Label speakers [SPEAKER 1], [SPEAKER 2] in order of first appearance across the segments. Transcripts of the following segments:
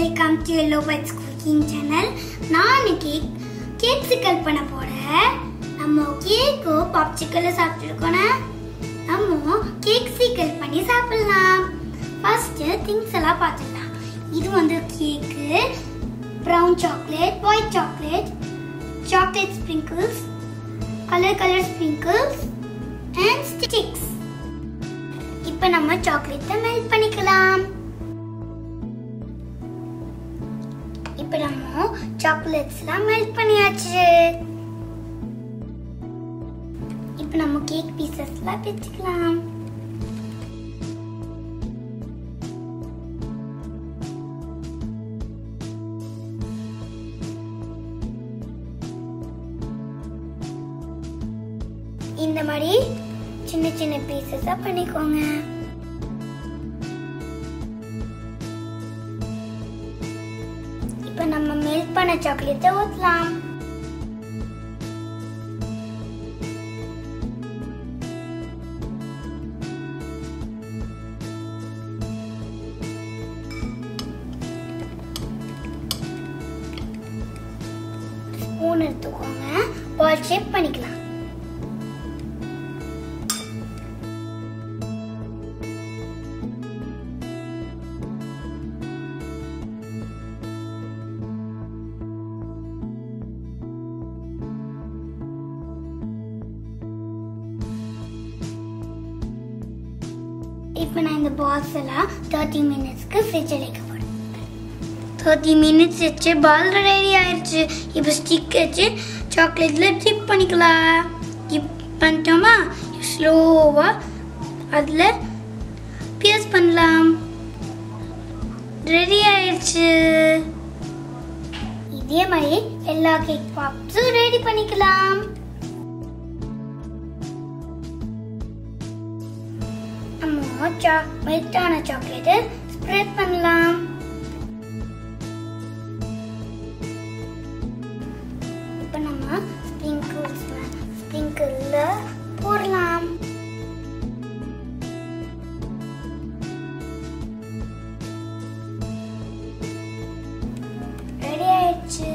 [SPEAKER 1] Welcome to yellow buds cooking channel நான் இன்னைக்கு cake சிக்கல் பண்ண போறேன் நம்ம கேக்கோ பாப்சிக்கல் சாப்பிட்டுருக்கோனா நம்ம கேக் சிக்கல் பண்ணி சாப்பிடலாம் ஃபர்ஸ்ட் திங்ஸ் எல்லாம் பார்த்துக்கலாம் இது வந்து cake brown chocolate white chocolate chocolate sprinkles colour colour sprinkles and sticks இப்போ நம்ம சாக்லேட்டை மெல்ட் பண்ணிக்கலாம் இப்போ நம்ம சாக்லேட்ஸ்லாம் மெல்ட் பண்ணியாச்சு இப்போ நம்ம கேக் பீசஸ்லாம் பிச்சுக்கலாம் இந்த மாதிரி சின்ன சின்ன பீசஸா பண்ணிக்கோங்க இப்போ நம்ம மெல்ட் பண்ண சாக்லேட்டை ஊற்றலாம் ஸ்பூன் எடுத்துக்கோங்க பால் ஷேப் பண்ணிக்கலாம் இப்போ நான் இந்த பால்ஸ் எல்லாம் தேர்ட்டி மினிட்ஸ்க்கு ஃப்ரிட்ஜில் வைக்க போகிறேன் தேர்ட்டி மினிட்ஸ் வச்சு பால் ரெடி ஆயிடுச்சு இப்போ ஸ்டிக் வச்சு சாக்லேட்டில் டிப் பண்ணிக்கலாம் டிப் பண்ணிட்டோமா ஸ்லோவாக அதில் பியர்ஸ் பண்ணலாம் ரெடி ஆயிடுச்சு இதே மாதிரி எல்லா கேக் பாப்ஸும் ரெடி பண்ணிக்கலாம் நம்ம சா மெல்ட்டான சாக்லேட்டை ஸ்ப்ரெட் பண்ணலாம் இப்போ நம்ம ஸ்ப்ரிங்கிள்ஸ் ஸ்ப்ரிங்கிளில் போடலாம் ரெடி ஆயிடுச்சு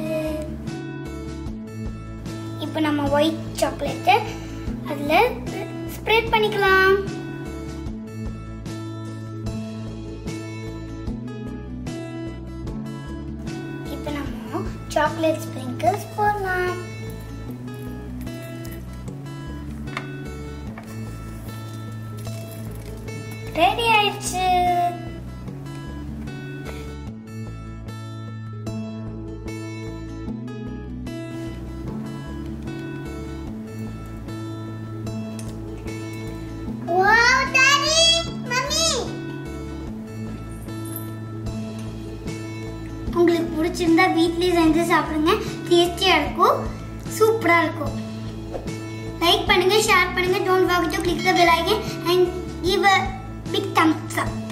[SPEAKER 1] இப்போ நம்ம ஒயிட் சாக்லேட்டை அதில் ஸ்ப்ரெட் பண்ணிக்கலாம் இப்போ நம்ம சாக்லேட் ஸ்ப்ரிங்கிள்ஸ் போடலாம் ரெடி ஆயிடுச்சு Wow, Daddy! Mommy! உங்களுக்கு பிடிச்சிருந்தா வீட்லயே செஞ்சு சாப்பிடுங்க டேஸ்டியா இருக்கும் சூப்பரா இருக்கும் லைக் பண்ணுங்க ஷேர் பண்ணுங்க don't forget to click the bell icon and give a big thumbs up